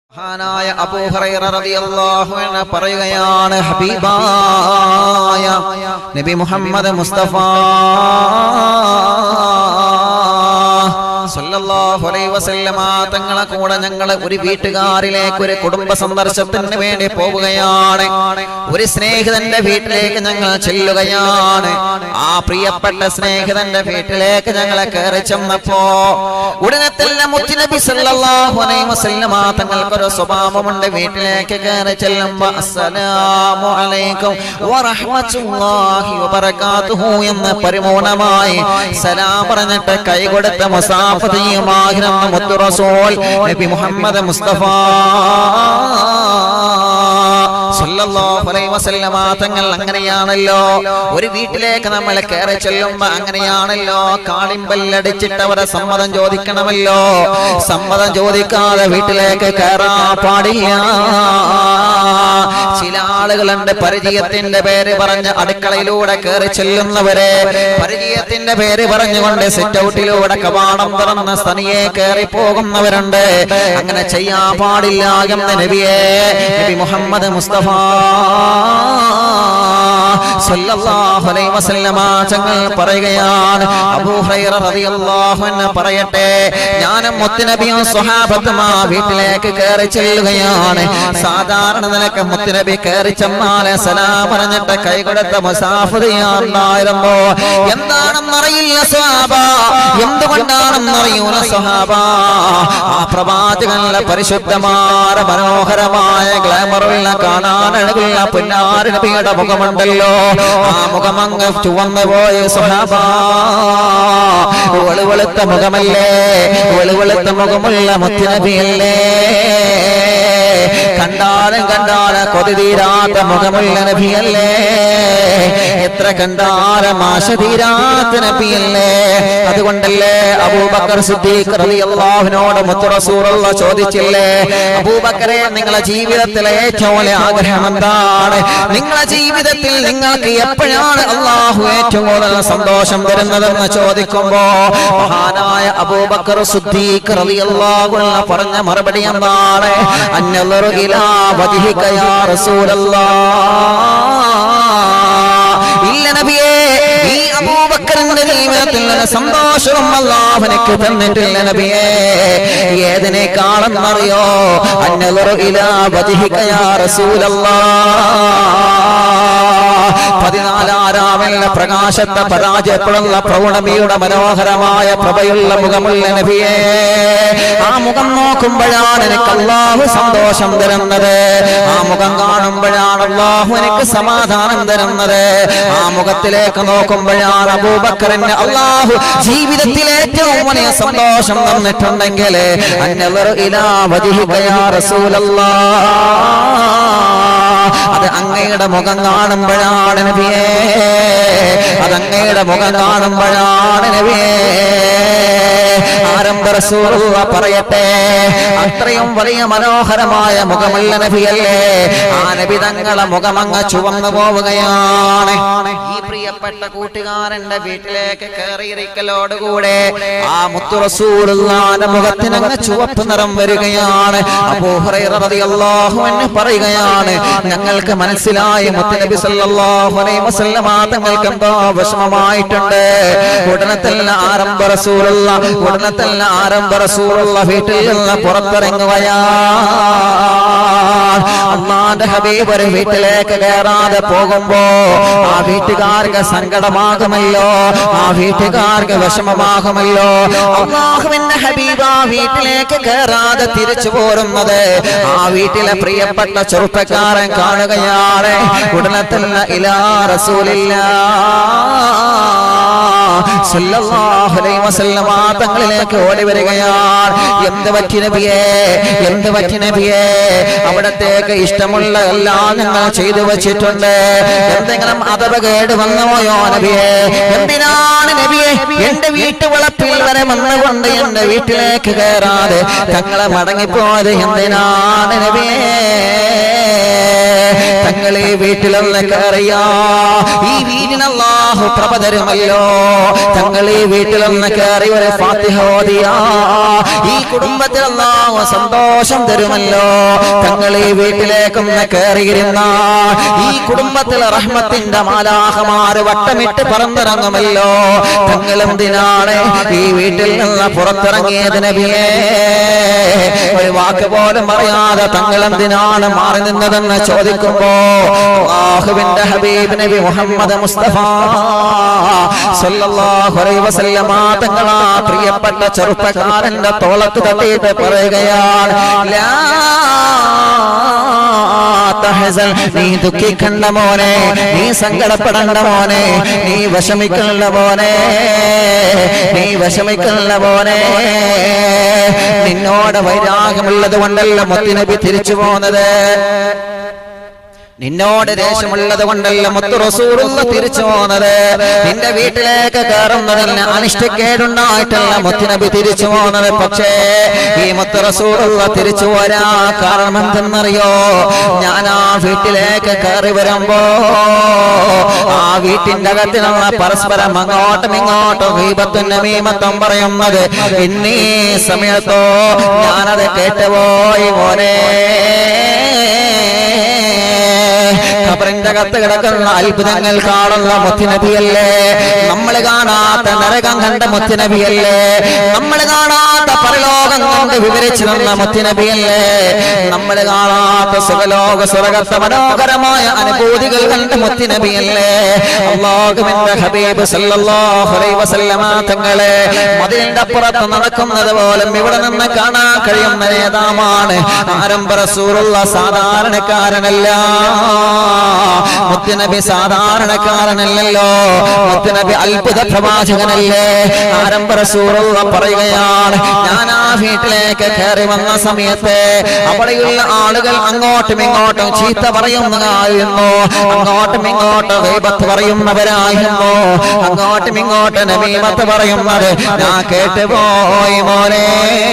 മഹാനായ അബൂ ഹുറൈറ റളിയല്ലാഹു അൻഹു പറയുകയാണ് ഹബീബായ നബി മുഹമ്മദ് മുസ്തഫ സല്ലല്ലാഹു അലൈഹി വസല്ലമ തങ്ങളെ കൂടെ ഞങ്ങൾ ഒരു വീട്ടുകാരിലേക്ക് ഒരു കുടുംബ സന്ദർശനത്തിന് വേണ്ടി പോവുകയാണ് ഒരു സ്നേഹിതന്റെ വീട്ടിലേക്ക് ഞങ്ങൾ ചെല്ലുകയാണ് ആ പ്രിയപ്പെട്ട സ്നേഹിതന്റെ വീട്ടിലേക്ക് ഞങ്ങളെ കയറി ചെന്നപ്പോ ഉടനെ തന്നെ മുത്തുനബി സല്ലല്ലാഹു അലൈഹി വസല്ലമ തങ്ങൾക്കൊരു സ്വഭാവമുണ്ട് വീട്ടിലേക്ക് കയറി ചെല്ലുമ്പോ അസ്സലാമു അലൈക്കും വറഹ്മത്തുള്ളാഹി വബറകാതുഹു എന്ന് പരിപൂർണമായി സലാം പറഞ്ഞിട്ട് കൈ കൊടുത്ത മുസാഫിയുമാഹിരുന്ന മുത്തു റസൂൽ നബി മുഹമ്മദ് മുസ്തഫ സല്ലല്ലാഹു അലൈഹി വസല്ലമ തങ്ങൾ അങ്ങനെയാണല്ലോ ഒരു വീട്ടിലേക്ക് നമ്മൾ കയറി ചെല്ലുമ്പോ അങ്ങനെയാണല്ലോ കാളിമ്പല്ലടിച്ചിട്ട് അവരെ സമ്മതം ചോദിക്കണമല്ലോ സമ്മതം ചോദിക്കാതെ വീട്ടിലേക്ക് കയറാൻ പാടില്ല ചില ആളുകളുണ്ട് പരിചയത്തിന്റെ പേര് പറഞ്ഞ് അടുക്കളയിലൂടെ കയറി ചെല്ലുന്നവരെ പരിചയത്തിന്റെ പേര് പറഞ്ഞുകൊണ്ട് സിറ്റ് ഔട്ടിലൂടെ കവാടം തുറന്ന സ്ഥനിയെ കയറി പോകുന്നവരുണ്ട് അങ്ങനെ ചെയ്യാൻ പാടില്ല എന്ന് നബിയെ നബി മുഹമ്മദ് മുസ്തഫ സല്ലല്ലാഹു അലൈഹി വസല്ലമ തങ്ങൾ പറയുകയാണ് അബൂ ഹുറൈറ റളിയല്ലാഹു അൻഹു പറയട്ടെ ഞാനും മുത്തുനബിയും സ്വഹാബത്തും ആ വീട്ടിലേക്ക് കയറി ചെല്ലുകയാണ് സാധാരണ നിലക്ക് മുത്തുനബി കയറി ചെന്നാല് സലാം പറഞ്ഞിട്ട് കൈ കൊടുത്ത മുസാഫിയാണ്ടായിരുന്നു എന്താണെന്നറിയില്ല സ്വഹാബ എന്തുകൊണ്ടാണെന്നറിയൂല സ്വഹാബ ആ പ്രവാചകനിലെ പരിശുദ്ധമായ മനോഹരമായ ഗ്ലാമറുള്ള കാണാൻ അഴകുള്ള പുന്നാര നബിയുടെ മുഖമുണ്ടല്ലോ ആ മുഖമങ്ങ് ചുവന്നു പോയ സ്വഹാബ വെളുവെളുത്ത മുഖമല്ലേ വെളുവെളുത്ത മുഖമുള്ള മുത്തുനബിയല്ലേ കണ്ടാലും കണ്ടാലും കൊതി തീരാത്ത മുഖമുള്ള നബിയല്ലേ എത്ര കണ്ടാലും ആശ തീരാത്ത നബിയല്ലേ അതുകൊണ്ടല്ലേ അബൂബക്കർ സിദ്ദീഖ് റളിയല്ലാഹുവിനോട് മുത്തു റസൂലുള്ള ചോദിച്ചില്ലേ അബൂബക്കറെ നിങ്ങളെ ജീവിതത്തിലെ ഏറ്റവും വലിയ ആഗ്രഹം എന്താണ് നിങ്ങളെ ജീവിതത്തിൽ നിങ്ങൾക്ക് എപ്പോഴാണ് അള്ളാഹു ഏറ്റവും കൂടുതൽ സന്തോഷം തരുന്നതെന്ന് ചോദിക്കുമ്പോ മഹാനായ അബൂബക്കർ സിദ്ദീഖ് റളിയല്ലാഹു അൻഹു പറഞ്ഞ മറുപടി എന്താണ് അന്നലറു ഇലാ വജ്ഹിക യാ റസൂലല്ലാഹ് ഇല്ല നബിയേ ഈ അബൂബക്കറിന്റെ ജീവിതത്തിൽ നിന്ന് സന്തോഷവും അല്ലാഹുവിനക്ക് തന്നിട്ടില്ല നബിയേ ഏതിനേക്കാളെന്നറിയോ അന്നലറു ഇലാ വജ്ഹിക യാ റസൂലല്ലാഹ് പതിനാലാറാമിലെ പ്രകാശത്തെ പരാജയപ്പെടുന്ന പ്രൗഢമിയുടെ മനോഹരമായ പ്രഭയുള്ള മുഖമുള്ള നബിയെ ആ മുഖം നോക്കുമ്പോഴാണ് എനിക്ക് അള്ളാഹു സന്തോഷം തരുന്നത് ആ മുഖം കാണുമ്പോഴാണ് അള്ളാഹു എനിക്ക് സമാധാനം തരുന്നത് ആ മുഖത്തിലേക്ക് നോക്കുമ്പോഴാണ് അബൂബക്കറിന് അള്ളാഹു ജീവിതത്തിൽ ഏറ്റവും വലിയ സന്തോഷം തന്നിട്ടുണ്ടെങ്കിൽ അന്നവർ ഇലാ വജിഹിക യാ റസൂലല്ലാഹ് അത് അങ്ങയുടെ മുഖം കാണുമ്പോഴാണ് നബിയേ അത് അങ്ങയുടെ മുഖം കാണുമ്പോഴാണ് നബിയേ ആരംഭ റസൂലുള്ള പറയട്ടെ അത്രയും വലിയ മനോഹരമായ മുഖമുള്ള നബിയല്ലേ ആ നബി തങ്ങളെ മുഖം അങ്ങ് ചുവന്നു പോവുകയാണ് ഈ പ്രിയപ്പെട്ട കൂട്ടുകാരന്റെ വീട്ടിലേക്ക് കയറിയിരിക്കലോടുകൂടെ ആ മുത്തു റസൂലുള്ളാന്റെ മുഖത്തിന് അങ്ങ് ചുവപ്പ് നിറം വരികയാണ് അബൂ ഹുറൈറ റളിയല്ലാഹു അൻഹു പറയുകയാണ് ഞങ്ങൾക്ക് മനസ്സിലായി മുത്തുനബി സല്ലല്ലാഹു അലൈഹി വസല്ലമ തങ്ങൾക്ക് എന്തോ വിഷമമായിട്ടുണ്ട് ഉടനെ തന്നെ ആരംഭ റസൂലുള്ള ഉടനെ തന്നെ ആരംഭ റസൂലുള്ള വീട്ടിൽ നിന്ന് പുറത്തിറങ്ങുകയാ അള്ളാന്റെ ഹബീബ് ഒരു വീട്ടിലേക്ക് കയറാതെ പോകുമ്പോ ആ വീട്ടുകാർക്ക് സങ്കടമാകുമല്ലോ ആ വീട്ടുകാർക്ക് വിഷമമാകുമല്ലോ അള്ളാഹുവിന്റെ ഹബീബ് ആ വീട്ടിലേക്ക് കയറാതെ തിരിച്ചു പോരുന്നത് ആ വീട്ടിലെ പ്രിയപ്പെട്ട ചെറുപ്പക്കാരൻ കാണുകയാണ് ഉടനെ തന്നെ ഇലാ റസൂലില്ല സല്ലല്ലാഹു അലൈഹി വസല്ലമ തങ്ങളിലേക്ക് ഓടി വരികയാണ് എന്ത് പറ്റി നബിയേ എന്ത് പറ്റി നബിയേ അവിടത്തേക്ക് ഇഷ്ടമുള്ള എല്ലാം ഞങ്ങൾ ചെയ്തു വെച്ചിട്ടുണ്ട് എന്തെങ്കിലും അഥപകേട് വന്നുപോയോ നബിയേ എന്തിനാണ് നബിയെ എന്റെ വീട്ടുവളപ്പിൽ വരെ വന്നുകൊണ്ട് എന്റെ വീട്ടിലേക്ക് കയറാതെ തങ്ങളെ മടങ്ങിപ്പോയത് എന്തിനാണ് നബിയേ തങ്ങൾ ഈ വീട്ടിലൊന്ന് കയറിയ ഈ വീടിന് അല്ലാഹു പ്രഭ തരുമല്ലോ തങ്ങൾ ഈ വീട്ടിലൊന്ന് കയറി ഒരു ഫാത്തിഹ ഓതിയ ഈ കുടുംബത്തിൽ അല്ലാഹു സന്തോഷം തരുമല്ലോ തങ്ങൾ ഈ വീട്ടിലേക്കൊന്ന് കയറിയിരുന്ന ഈ കുടുംബത്തിൽ റഹ്മത്തിന്റെ മാലാഹമാര് വട്ടമിട്ട് പറന്നിറങ്ങുമല്ലോ തങ്ങൾ എന്തിനാണ് ഈ വീട്ടിൽ നിന്ന് പുറത്തിറങ്ങിയത് നബിയേ ഒരു വാക്ക് പോലും പറയാതെ തങ്ങൾ എന്തിനാണ് മാറി നിന്നതെന്ന് ചോദിക്കുമ്പോ അല്ലാഹുവിന്റെ ഹബീബ് നബി മുഹമ്മദ് മുസ്തഫ സല്ലല്ലാഹു അലൈഹി വസല്ലമ തങ്ങളാ പ്രിയപ്പെട്ട ചെറുപ്പക്കാരന്റെ തോളത്ത് തട്ടിയിട്ട് പറയുകയാണ് ലാ തഹസൻ നീ ദുഃഖിക്കണ്ട മോനെ നീ സങ്കടപ്പെടണ്ട മോനെ നീ വിഷമിക്കണ്ട മോനെ നീ വിഷമിക്കണ്ട മോനെ നിന്നോട് വൈരാഗമുള്ളത് കൊണ്ടല്ല മുത്തുനബി തിരിച്ചു പോകുന്നത് നിന്നോട് ദേഷ്യമുള്ളത് കൊണ്ടല്ല മുത്തു റസൂലുള്ള തിരിച്ചു പോകുന്നത് നിന്റെ വീട്ടിലേക്ക് കയറുന്നതിന് അനിഷ്ടക്കേടുണ്ടായിട്ടല്ല മുത്തുനബി തിരിച്ചു പോകുന്നത് പക്ഷേ ഈ മുത്തു റസൂലുള്ള തിരിച്ചു വരാ കാരണം എന്തെന്നറിയോ ഞാൻ ആ വീട്ടിലേക്ക് കയറി വരുമ്പോ ആ വീട്ടിന്റെ അകത്തിനുള്ള പരസ്പരം അങ്ങോട്ടും ഇങ്ങോട്ടും ഹീബത്തും നമീമത്തും പറയുന്നത് ഇന്നീ സമയത്തോ ഞാനത് കേട്ടുപോയി മോനെ ഖബറിന്റെ അകത്ത് കിടക്കുന്ന അത്ഭുതങ്ങൾ കാണുന്ന മുത്തുനബിയല്ലേ നമ്മൾ കാണാത്ത നരകം കണ്ട മുത്തുനബിയല്ലേ നമ്മൾ കാണാത്ത പരലോകം കൊണ്ട് വിവരിച്ചു തന്ന മുത്തുനബിയല്ലേ നമ്മൾ കാണാത്ത സുഖലോക സ്വർഗത്തെ മനോഹരമായ അനുഭൂതികൾ കണ്ട മുത്തുനബിയല്ലേ അള്ളാഹുവിന്റെ ഹബീബ് സല്ലല്ലാഹു അലൈഹി വസല്ലമ തങ്ങളെ മതിലിന്റെ അപ്പുറത്ത് നടക്കുന്നത് പോലും ഇവിടെ നിന്ന് കാണാൻ കഴിയുന്ന നേതാവാണ് ആരംഭ റസൂലുള്ള സാധാരണക്കാരനല്ല മുത്തുനബി സാധാരണക്കാരനല്ലല്ലോ മുത്തുനബി അത്ഭുത പ്രവാചകനല്ലേ ആരംഭ റസൂലുള്ള പറയുകയാണ് ഞാൻ ആ വീട്ടിലേക്ക് കയറി വന്ന സമയത്ത് അവിടെയുള്ള ആളുകൾ അങ്ങോട്ടും ഇങ്ങോട്ടും ചീത്ത പറയുന്നതായിരുന്നു അങ്ങോട്ടും ഇങ്ങോട്ടും ദൈവത്ത് പറയുന്നവരായിരുന്നു അങ്ങോട്ടും ഇങ്ങോട്ടും നബീമത്ത് പറയുന്നത് ഞാൻ കേട്ടുപോയി മോനെ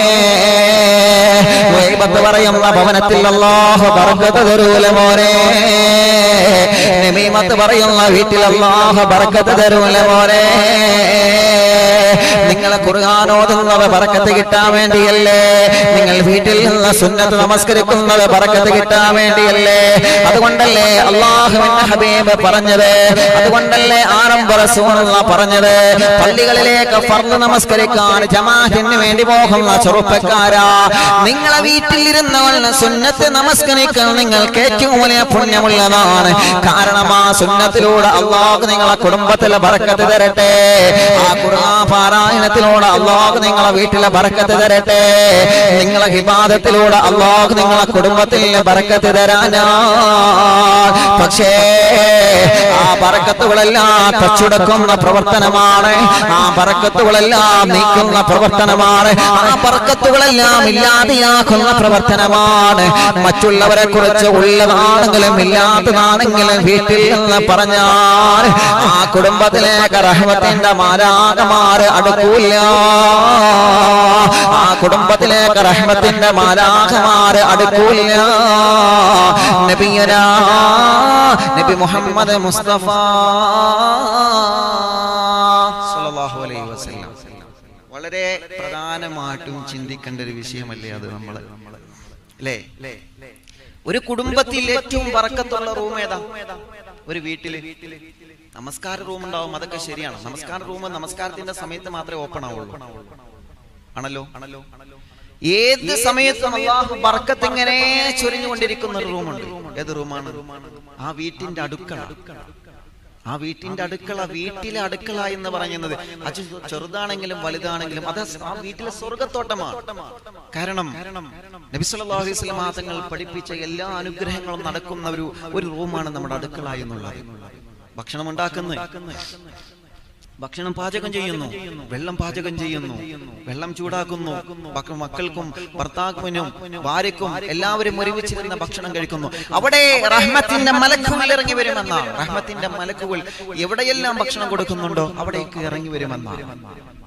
ദൈവത്ത് പറയുന്ന ഭവനത്തിൽ അല്ലാഹു ബർക്കത്ത് തരൂല മോനെ നബീമത്ത് പറയുന്ന വീട്ടിൽ അല്ലാഹു ബർക്കത്ത് തരൂല മോനെ നിങ്ങളെ ഖുർആാനോതുന്നത് ബറക്കത്ത് കിട്ടാൻ വേണ്ടിയല്ലേ നിങ്ങൾ വീട്ടിൽ നിന്ന് സുന്നത്ത് നമസ്കരിക്കുന്നത് ബറക്കത്ത് കിട്ടാൻ വേണ്ടിയല്ലേ അതുകൊണ്ടല്ലേ അള്ളാഹുവിന്റെ ഹബീബ് പറഞ്ഞത് അതുകൊണ്ടല്ലേ ആരംഭ റസൂലുള്ള പറഞ്ഞത് പള്ളികളിലേക്ക് ഫർദ് നമസ്കരിക്കാൻ ജമാഅത്തിന് വേണ്ടി പോകുന്ന ചെറുപ്പക്കാരാ നിങ്ങളെ വീട്ടിലിരുന്നവൾ സുന്നത്ത് നമസ്കരിക്കാൻ നിങ്ങൾക്ക് ഏറ്റവും വലിയ പുണ്യമുള്ളതാണ് കാരണം ആ സുന്നത്തിലൂടെ അള്ളാഹു നിങ്ങളെ കുടുംബത്തിലെ ബറക്കത്ത് തരട്ടെ ആ ഖുർആൻ പാരായണത്തിലൂടെ അള്ളാഹു നിങ്ങളെ വീട്ടിലെ ബറക്കത്ത് തരട്ടെ നിങ്ങളെ ഹിബാദത്തിലൂടെ അള്ളാഹു നിങ്ങളെ കുടുംബത്തിൽ ബറക്കത്ത് തരാനാ പക്ഷേ ആ ബറക്കത്തുകളെല്ലാം തച്ചുടക്കുന്ന പ്രവർത്തനമാണ് ആ ബറക്കത്തുകളെല്ലാം നീക്കുന്ന പ്രവർത്തനമാണ് ആ ബറക്കത്തുകളെല്ലാം ഇല്ലാതെയാക്കുന്ന പ്രവർത്തനമാണ് മറ്റുള്ളവരെ കുറിച്ച് ഉള്ളതാണെങ്കിലും ഇല്ലാത്തതാണെങ്കിലും വീട്ടിൽ നിന്ന് പറഞ്ഞാൽ ആ കുടുംബത്തിലേക്ക് റഹ്മത്തിന്റെ മാരാകമാര് അടുക്കൂല ആ കുടുംബത്തിലേക്ക് റഹ്മത്തിന്റെ മാരാകമാര് അടുക്കൂല നബിയനാ നബി മുഹമ്മദ് മുസ്തഫ സല്ലല്ലാഹു അലൈഹി വസല്ലം വളരെ പ്രധാനമായിട്ടും ചിന്തിക്കേണ്ട ഒരു വിഷയമല്ലേ അത് നമ്മൾ അല്ലേ ഒരു കുടുംബത്തിൽ ഏറ്റവും പറക്കത്തുള്ള റൂം ഏതാ ഒരു വീട്ടില് നമസ്കാര റൂം ഉണ്ടാവും അതൊക്കെ ശരിയാണ് നമസ്കാര റൂം നമസ്കാരത്തിന്റെ സമയത്ത് മാത്രമേ ഓപ്പൺ ആവുള്ളൂ ആണല്ലോ ആണല്ലോ ഏത് സമയത്തും അള്ളാഹു ബർക്കത്ത് ഇങ്ങനെ ചൊരിഞ്ഞുകൊണ്ടിരിക്കുന്ന ഒരു റൂമുണ്ട് ഏത് റൂമാണ് ആ വീട്ടിന്റെ അടുക്കള ആ വീട്ടിന്റെ അടുക്കള വീട്ടിലെ അടുക്കള എന്ന് പറയുന്നത് അത് ചെറുതാണെങ്കിലും വലുതാണെങ്കിലും അത് ആ വീട്ടിലെ സ്വർഗത്തോട്ടമാണ് കാരണം നബി സല്ലല്ലാഹു അലൈഹി വസല്ലം തങ്ങൾ പഠിപ്പിച്ച എല്ലാ അനുഗ്രഹങ്ങളും നടക്കുന്ന ഒരു ഒരു റൂമാണ് നമ്മുടെ അടുക്കള എന്നുള്ളത് ഭക്ഷണം ഉണ്ടാക്കുന്ന ഭക്ഷണം പാചകം ചെയ്യുന്നു വെള്ളം പാചകം ചെയ്യുന്നു വെള്ളം ചൂടാക്കുന്നു ഭക്ഷ- മക്കൾക്കും ഭർത്താവിനും ഭാര്യക്കും എല്ലാവരും ഒരുമിച്ചിരുന്ന ഭക്ഷണം കഴിക്കുന്നു അവിടെ റഹ്മത്തിന്റെ മലക്കുകൾ ഇറങ്ങി വരുമെന്നാണ് റഹ്മത്തിന്റെ മലക്കുകൾ എവിടെയെല്ലാം ഭക്ഷണം കൊടുക്കുന്നുണ്ടോ അവിടേക്ക് ഇറങ്ങി വരുമെന്നാണ്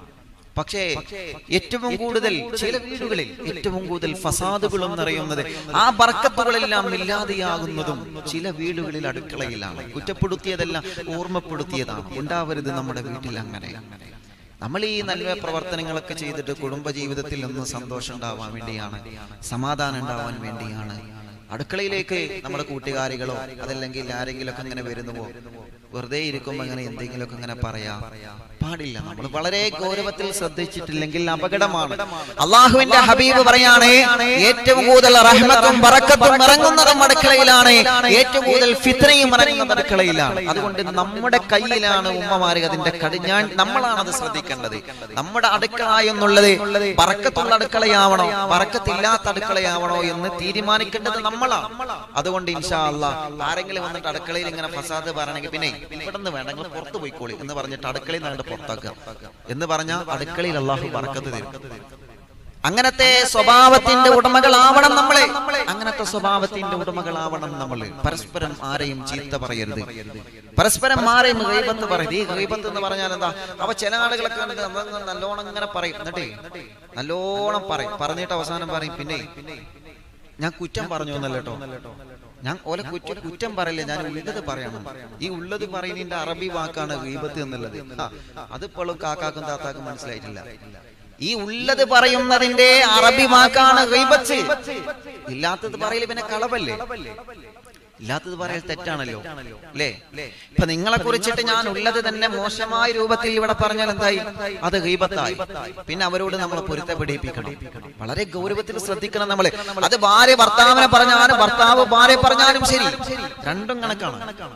പക്ഷേ ഏറ്റവും കൂടുതൽ ചില വീടുകളിൽ ഏറ്റവും കൂടുതൽ ഫസാദുകളും നിറയുന്നത് ആ ബർക്കത്തുകളെല്ലാം ഇല്ലാതെയാകുന്നതും ചില വീടുകളിൽ അടുക്കളയിലാണ് കുറ്റപ്പെടുത്തിയതെല്ലാം ഓർമ്മപ്പെടുത്തിയതാണ് ഉണ്ടാവരുത് നമ്മുടെ വീട്ടിൽ അങ്ങനെ നമ്മൾ ഈ നല്ല പ്രവർത്തനങ്ങളൊക്കെ ചെയ്തിട്ട് കുടുംബ ജീവിതത്തിൽ നിന്ന് സന്തോഷം ഉണ്ടാവാൻ വേണ്ടിയാണ് സമാധാനം ഉണ്ടാവാൻ വേണ്ടിയാണ് അടുക്കളയിലേക്ക് നമ്മുടെ കൂട്ടുകാരികളോ അതല്ലെങ്കിൽ ആരെങ്കിലും ഒക്കെ ഇങ്ങനെ വരുന്നുവോ വെറുതെ ഇരിക്കുമ്പോ അങ്ങനെ എന്തെങ്കിലുമൊക്കെ ഇങ്ങനെ പറയാ പാടില്ല നമ്മൾ വളരെ ഗൗരവത്തിൽ ശ്രദ്ധിച്ചിട്ടില്ലെങ്കിൽ അപകടമാണ് അള്ളാഹുവിന്റെ ഹബീബ് പറയാണ് ഏറ്റവും കൂടുതൽ റഹ്മത്തും ബറക്കത്തും ഇറങ്ങുന്നതും അടുക്കളയിലാണ് ഏറ്റവും കൂടുതൽ ഫിത്രയും ഇറങ്ങുന്നത് അടുക്കളയിലാണ് അതുകൊണ്ട് നമ്മുടെ കയ്യിലാണ് ഉമ്മമാര് അതിന്റെ കടിഞ്ഞാൻ നമ്മളാണ് അത് ശ്രദ്ധിക്കേണ്ടത് നമ്മുടെ അടുക്കള എന്നുള്ളത് ബറക്കത്തുള്ള അടുക്കളയാവണോ ബറക്കത്തില്ലാത്ത അടുക്കളയാവണോ എന്ന് തീരുമാനിക്കേണ്ടത് നമ്മളാണ് അതുകൊണ്ട് ഇൻഷാ അല്ലാ ആരെങ്കിലും വന്നിട്ട് അടുക്കളയിൽ ഇങ്ങനെ ഫസാദ് പറയണമെങ്കിൽ പിന്നെ ഇവിടെ നിന്ന് വേണ്ട നിങ്ങൾ പുറത്ത് പോയിക്കോളി എന്ന് പറഞ്ഞിട്ട് അടുക്കളയിൽ നിന്ന് പുറത്താക്കുക എന്ന് പറഞ്ഞാൽ അടുക്കളയിൽ അള്ളാഹു ബറക്കത്ത് തരും അങ്ങനത്തെ സ്വഭാവത്തിന്റെ ഉടമകളാവണം നമ്മളെ അങ്ങനത്തെ സ്വഭാവത്തിന്റെ ഉടമകളാവണം നമ്മള് പരസ്പരം ആരെയും ചീത്ത പറയരുത് പരസ്പരം ആരെയും ഗൈബത്ത് പറയരുത് ഈ ഗൈബത്ത് എന്ന് പറഞ്ഞാൽ എന്താ അപ്പൊ ചില ആളുകളൊക്കെ ഉണ്ട് നമ്മൾ നല്ലോണം ഇങ്ങനെ പറയും എന്നിട്ടേ നല്ലോണം പറയും പറഞ്ഞിട്ട് അവസാനം പറയും പിന്നെ ഞാൻ കുറ്റം പറഞ്ഞു എന്നല്ല കേട്ടോ ഞാൻ ഓലെ കുറ്റം കുറ്റം പറയില്ല ഞാൻ ഉള്ളത് പറയണം ഈ ഉള്ളത് പറയുന്നതിന്റെ അറബി വാക്കാണ് ഗീബത്ത് എന്നുള്ളത് ആ, അതിപ്പോഴും കാക്കാക്കും താത്താക്കും മനസ്സിലായിട്ടില്ല ഈ ഉള്ളത് പറയുന്നതിന്റെ അറബി വാക്കാണ് ഗൈബത്ത് ഇല്ലാത്തത് പറയല് പിന്നെ കളവല്ലേ ഇല്ലാത്തത് പറയൽ തെറ്റാണല്ലോ അല്ലേ ഇപ്പൊ നിങ്ങളെ കുറിച്ചിട്ട് ഞാൻ ഉള്ളത് തന്നെ മോശമായ രൂപത്തിൽ ഇവിടെ പറഞ്ഞാൽ എന്തായി അത് ഗീബത്തായി പിന്നെ അവരോട് നമ്മൾ പൊരുത്തപ്പെടിപ്പിക്കണം വളരെ ഗൗരവത്തിൽ ശ്രദ്ധിക്കണം നമ്മള് അത് ഭാര്യ ഭർത്താവിനെ പറഞ്ഞാലും ഭർത്താവ് ഭാര്യ പറഞ്ഞാലും ശരി രണ്ടും കണക്കാണ്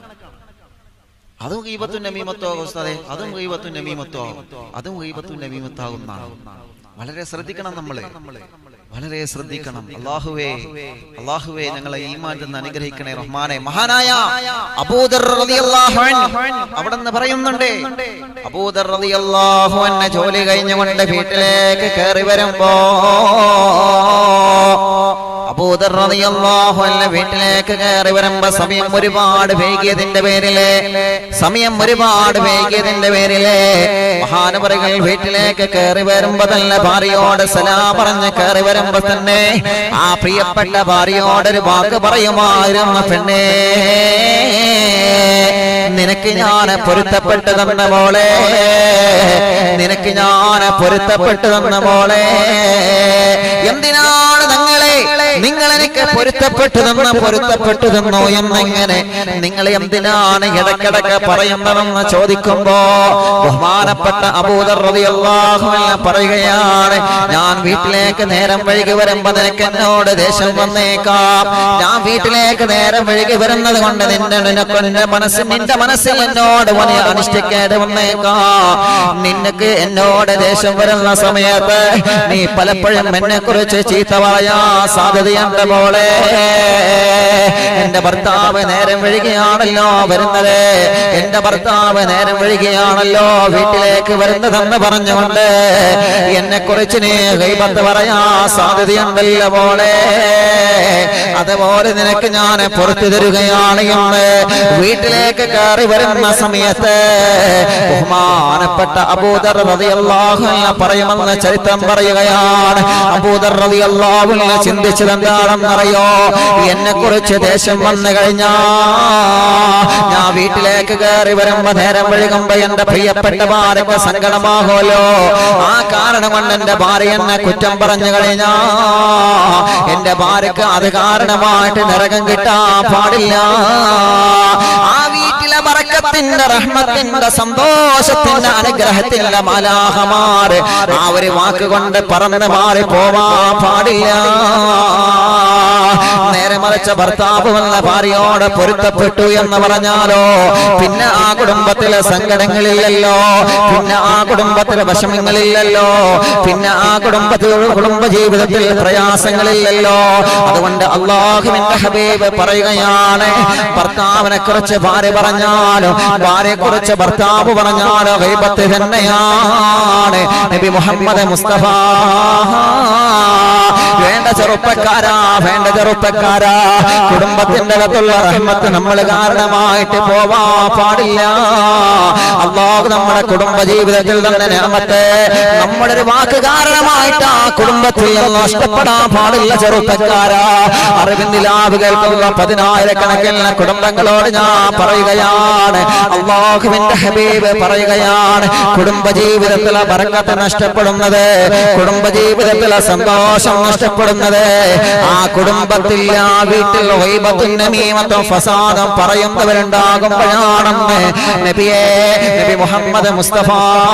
അതും ഗീബത്തും നമീമത്തോ ഉസ്താദെ അതും ഗീബത്തും നമീമത്തോ ആവും അതും ഗീബത്തും നമീമത്താകുന്നതാണ് വളരെ ശ്രദ്ധിക്കണം നമ്മള് വളരെ ശ്രദ്ധിക്കണം അള്ളാഹുവേ അള്ളാഹുവേ ഞങ്ങളെ ഈമാൻ നിന്ന് അനുഗ്രഹിക്കണേ റഹ്മാനെ മഹാനായ അബൂദർ റളിയല്ലാഹു അൻഹു അവിടെ നിന്ന് പറയുന്നുണ്ട് അബൂദർ റളിയല്ലാഹു അൻഹു ജോലി കഴിഞ്ഞുകൊണ്ട് വീട്ടിലേക്ക് കയറി വരുമ്പോ അബൂദർ റളിയല്ലാഹു അൻഹു വീട്ടിലേക്ക് കയറി വരുമ്പോ സമയം ഒരുപാട് വൈകിയതിന്റെ പേരില് സമയം ഒരുപാട് വൈകിയതിന്റെ പേരില് മഹാനവറുകൾ വീട്ടിലേക്ക് കയറി വരുമ്പോ തന്നെ ഭാര്യയോട് സലാം പറഞ്ഞ് കയറി വരുമ്പോ തന്നെ ആ പ്രിയപ്പെട്ട ഭാര്യയോട് ഒരു വാക്ക് പറയുമായിരുന്നു പെണ്ണേ നിനക്ക് ഞാൻ പൊരുത്തപ്പെട്ടു തന്ന മോളെ നിനക്ക് ഞാൻ പൊരുത്തപ്പെട്ടു തന്ന മോളെ എന്തിനാണ് നിങ്ങളെ നിങ്ങൾ എനിക്ക് പൊരുത്തപ്പെട്ടു തന്ന പൊരുത്തപ്പെട്ടു തന്നോ എന്നെങ്ങനെ നിങ്ങൾ എന്തിനാണ് ഇടക്കിടക്ക് പറയുന്നതെന്ന് ചോദിക്കുമ്പോ ബഹുമാനപ്പെട്ട അബൂദർ റളിയല്ലാഹു അൻഹു പറയുകയാണ് ഞാൻ വീട്ടിലേക്ക് നേരം വൈകി വരുമ്പോ നിനക്ക് എന്നോട് ദേഷ്യം വന്നേക്കാം ഞാൻ വീട്ടിലേക്ക് നേരം വൈകി വരുന്നത് കൊണ്ട് നിന്റെ നിനക്ക് നിന്റെ മനസ്സിൽ നിന്റെ മനസ്സിൽ എന്നോട് വലിയ അനിഷ്ടക്കേട് വന്നേക്കാം നിനക്ക് എന്നോട് ദേഷ്യം വരുന്ന സമയത്ത് നീ പലപ്പോഴും എന്നെ കുറിച്ച് ചീത്ത പറയാ സാധ്യതയുണ്ട് മോളെ എന്റെ ഭർത്താവ് നേരം വഴികയാണല്ലോ വരുന്നത് എന്റെ ഭർത്താവ് നേരം വഴികയാണല്ലോ വീട്ടിലേക്ക് വരുന്നതെന്ന് പറഞ്ഞുകൊണ്ട് എന്നെ കുറിച്ച് നീ കൈപത്ത് പറയാ സാധ്യതയുണ്ടല്ലോ മോളെ അതുപോലെ നിനക്ക് ഞാൻ പുറത്തു തരികയാണ് എന്ന് വീട്ടിലേക്ക് കയറി വരുന്ന സമയത്ത് ബഹുമാനപ്പെട്ട അബൂദർ റളിയല്ലാഹു അൻഹു പറയുമെന്ന് ചരിത്രം പറയുകയാണ് അബൂദർ റളിയല്ലാഹു അൻഹു ചിന്തിച്ചത് എന്താണെന്നറിയോ എന്നെ കുറിച്ച് ദേഷ്യം വന്നു കഴിഞ്ഞാ ഞാൻ വീട്ടിലേക്ക് കയറി വരുമ്പോ നേരം വഴുകുമ്പോ എന്റെ പ്രിയപ്പെട്ട ഭാര്യക്ക് സങ്കടമാകുമല്ലോ ആ കാരണം കൊണ്ട് എന്റെ ഭാര്യ എന്നെ കുറ്റം പറഞ്ഞു കഴിഞ്ഞാ എന്റെ ഭാര്യക്ക് അത് കാരണമായിട്ട് നരകം കിട്ടാൻ പാടില്ല ആ വീട്ടിലെ ബറക്കത്തിന്റെ റഹ്മത്തിന്റെ സന്തോഷത്തിന്റെ അനുഗ്രഹത്തിന്റെ മലാഹമാര് ആ ഒരു വാക്ക് കൊണ്ട് പറന്ന് മാറി പോവാ പാടില്ല നേരെ മറിച്ച ഭർത്താവ് വന്ന ഭാര്യയോട് പൊരുത്തപ്പെട്ടു എന്ന് പറഞ്ഞാലോ പിന്നെ ആ കുടുംബത്തിലെ സങ്കടങ്ങളില്ലല്ലോ പിന്നെ ആ കുടുംബത്തിലെ വിഷമങ്ങളില്ലല്ലോ പിന്നെ ആ കുടുംബത്തിൽ കുടുംബ ജീവിതത്തിൽ പ്രയാസങ്ങളില്ലല്ലോ അതുകൊണ്ട് അള്ളാഹുവിന്റെ ഹബീബ് പറയുകയാണ് ഭർത്താവിനെ കുറിച്ച് ഭാര്യ പറഞ്ഞാലോ ഭാര്യയെ കുറിച്ച് ഭർത്താവ് പറഞ്ഞാലോ ഗൈബത്ത് തന്നെയാണ് നബി മുഹമ്മദ് മുസ്തഫ വേണ്ട ചെറുപ്പക്കാരാ വേണ്ട ചെറുപ്പക്കാരാ കുടുംബത്തിന്റെ അകത്തുള്ള റഹ്മത്ത് നമ്മൾ കാരണമായിട്ട് പോവാ പാടില്ല അള്ളാഹു നമ്മുടെ കുടുംബ ജീവിതത്തിൽ തന്നെ ഞാമത്തെ നമ്മുടെ ഒരു വാക്ക് കാരണമായിട്ട് ആ കുടുംബത്തിൽ നിന്ന് നഷ്ടപ്പെടാൻ പാടില്ല ചെറുപ്പക്കാരാ അറിവിന്റെ ലാഭ് കേൾക്കുന്ന പതിനായിരക്കണക്കിന് കുടുംബങ്ങളോട് ഞാൻ പറയുകയാണ് അള്ളാഹുവിന്റെ ഹബീബ് പറയുകയാണ് കുടുംബ ജീവിതത്തിലെ ബറക്കത്ത് നഷ്ടപ്പെടുന്നത് കുടുംബ ജീവിതത്തിലെ സന്തോഷം നഷ്ടപ്പെടുന്നത് ആ കുടുംബത്തിൽ ആ വീട്ടിൽ വൈബത്തും നമീമത്തും ഫസാദും പറയുന്നവരുണ്ടാകുമ്പോഴാണെന്ന് നബിയെ നബി മുഹമ്മദ് മുസ്തഫ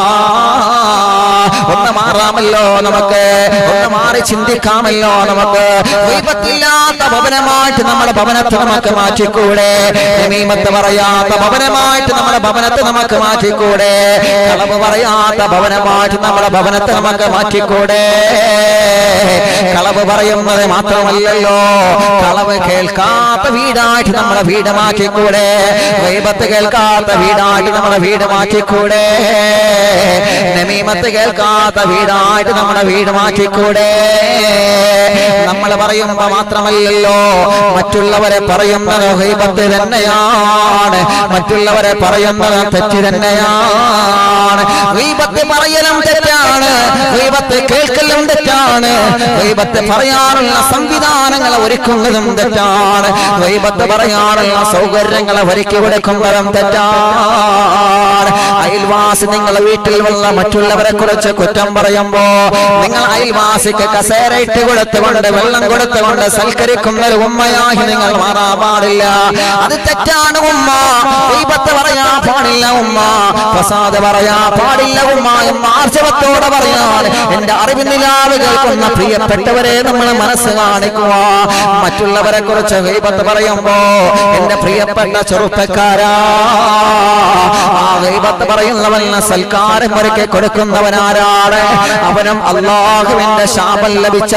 ഒന്ന് മാറാമല്ലോ നമുക്ക് ഒന്ന് മാറി ചിന്തിക്കാമല്ലോ നമുക്ക് ദൈവത്തില്ലാത്ത ഭവനമായിട്ട് നമ്മുടെ ഭവനത്തെ നമുക്ക് മാറ്റിക്കൂടെ നമീമത്ത് പറയാത്ത ഭവനമായിട്ട് നമ്മുടെ ഭവനത്തെ നമുക്ക് മാറ്റിക്കൂടെ കളവ് പറയാത്ത ഭവനമായിട്ട് നമ്മുടെ ഭവനത്തെ നമുക്ക് മാറ്റിക്കൂടെ കളവ് പറയുന്നത് മാത്രമല്ലല്ലോ കളവ് കേൾക്കാത്ത വീടായിട്ട് നമ്മുടെ വീട് മാറ്റിക്കൂടെ വൈബത്ത് കേൾക്കാത്ത വീടായിട്ട് നമ്മുടെ വീട് മാറ്റിക്കൂടെ നമീമത്ത് കേൾക്കാത്ത വീടായിട്ട് നമ്മുടെ വീട് മാറ്റിക്കൂടെ നമ്മൾ പറയുമ്പോ മാത്രമല്ലല്ലോ മറ്റുള്ളവരെ പറയുന്നത് ഹൈബത്ത് തന്നെയാണ് മറ്റുള്ളവരെ പറയുന്നത് തെറ്റ് തന്നെയാണ് ഗീബത്ത് പറയലും തെറ്റാണ് ഗീബത്ത് കേൾക്കലും തെറ്റാണ് ഗീബത്ത് പറയാനുള്ള സംവിധാനങ്ങൾ ഒരുക്കുന്നതും തെറ്റാണ് ഗീബത്ത് പറയാനുള്ള സൗകര്യങ്ങളെ ഒരുക്കി കൊടുക്കുന്നതും തെറ്റാണ് അയൽവാസി നിങ്ങളെ വീട്ടിൽ വന്ന മറ്റുള്ളവരെ കുറിച്ച് കുറ്റം പറയുമ്പോ നിങ്ങൾ അയൽവാസിക്ക് കസേര ഇട്ട് കൊടുത്തുകൊണ്ട് വെള്ളം കൊടുത്തുകൊണ്ട് സൽക്കരിക്കുന്ന ഒരു ഉമ്മയായി നിങ്ങൾ മാറാൻ പാടില്ല അത് തെറ്റാണ് ഉമ്മ ദൈവത്തെ പറയാ പാടില്ല ഉമ്മ പ്രസാദ് പറയാ പാടില്ല ഉമ്മ എന്ന ആർജവത്തോടെ പറയാൻ എന്റെ അറിവിനിലാവ് കേൾക്കുന്ന പ്രിയപ്പെട്ടവരെ നമ്മൾ മനസ്സ് കാണിക്കുക മറ്റുള്ളവരെ കുറിച്ച് ദൈവത്ത് പറയുമ്പോ എന്റെ പ്രിയപ്പെട്ട ചെറുപ്പക്കാരാ ആ ദൈവത്ത് പറയുന്നവന് സൽക്കാരം ഒരുക്കി കൊടുക്കുന്നവനാരാണ് അവനും അള്ളാഹുവിന്റെ ശാപം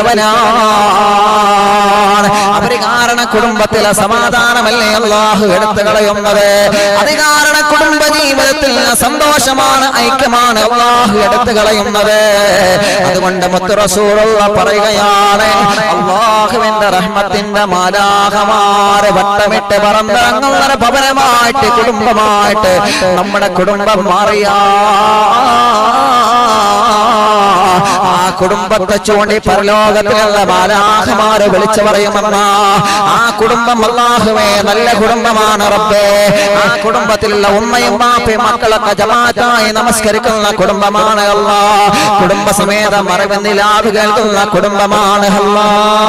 ലഭിച്ചവനാണ് അവര് കാരണം കുടുംബത്തിലെ സമാധാനമല്ലേ അള്ളാഹു എടുത്തു കളയുന്നത് അത് കാരണം കുടുംബ ജീവിതത്തിൽ സന്തോഷമാണ് ഐക്യമാണ് അള്ളാഹു എടുത്തു കളയുന്നത് അതുകൊണ്ട് മുത്തുറസൂറുള്ള പറയുകയാണ് അള്ളാഹുവിന്റെ റഹ്മത്തിന്റെ മാലാഹമാരെ വട്ടമിട്ട് പറന്നിറങ്ങുന്ന ഭവനമായിട്ട് കുടുംബമായിട്ട് നമ്മുടെ കുടുംബം മാറിയാ ആ കുടുംബത്തെ ചൂണ്ടി പരലോകത്തിലുള്ള ബാലാഹമാരെ വിളിച്ചു പറയുമെന്ന ആ കുടുംബം അള്ളാഹുവേ നല്ല കുടുംബമാണ് റബ്ബേ ആ കുടുംബത്തിലുള്ള ഉമ്മയും ബാപ്പയും മക്കളൊക്കെ ജമാഅത്തായി നമസ്കരിക്കുന്ന കുടുംബമാണ് അല്ലാ കുടുംബസമേതം അറിവെന്നിലാവ് കേൾക്കുന്ന കുടുംബമാണ് അല്ലാ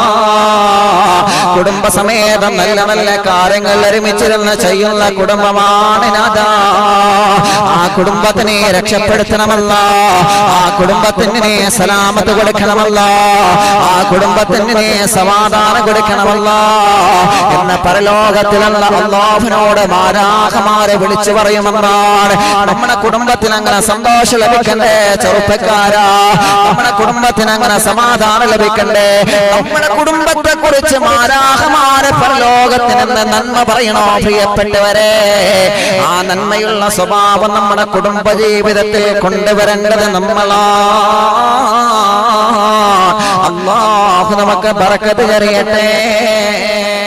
കുടുംബസമേതം നല്ല നല്ല കാര്യങ്ങൾ ഒരുമിച്ചിരുന്ന് ചെയ്യുന്ന കുടുംബമാണ് നാഥാ ആ കുടുംബത്തിനെ രക്ഷപ്പെടുത്തണമല്ല ആ കുടുംബത്തിന് സലാമത്ത് കൊടുക്കണമല്ല ആ കുടുംബത്തിന് സമാധാനം കൊടുക്കണമല്ല എന്ന പരലോകത്തിലുള്ള അള്ളാഹുവിനോട് മാരാഹമാരെ വിളിച്ചു പറയുമെന്നാണ് നമ്മുടെ കുടുംബത്തിന് അങ്ങനെ സന്തോഷം ലഭിക്കണ്ടേ ചെറുപ്പക്കാരാ നമ്മുടെ കുടുംബത്തിന് അങ്ങനെ സമാധാനം ലഭിക്കണ്ടേ നമ്മുടെ കുടുംബത്തെ കുറിച്ച് മാരാഹമാരെ പരലോകത്തിന് നന്മ പറയണോ പ്രിയപ്പെട്ടവരെ ആ നന്മയുള്ള സ്വഭാവം നമ്മുടെ കുടുംബ ജീവിതത്തിൽ കൊണ്ടുവരേണ്ടത് നമ്മളാ അള്ളാഹു നമുക്ക് ബറക്കത്ത് ചെറിയട്ടെ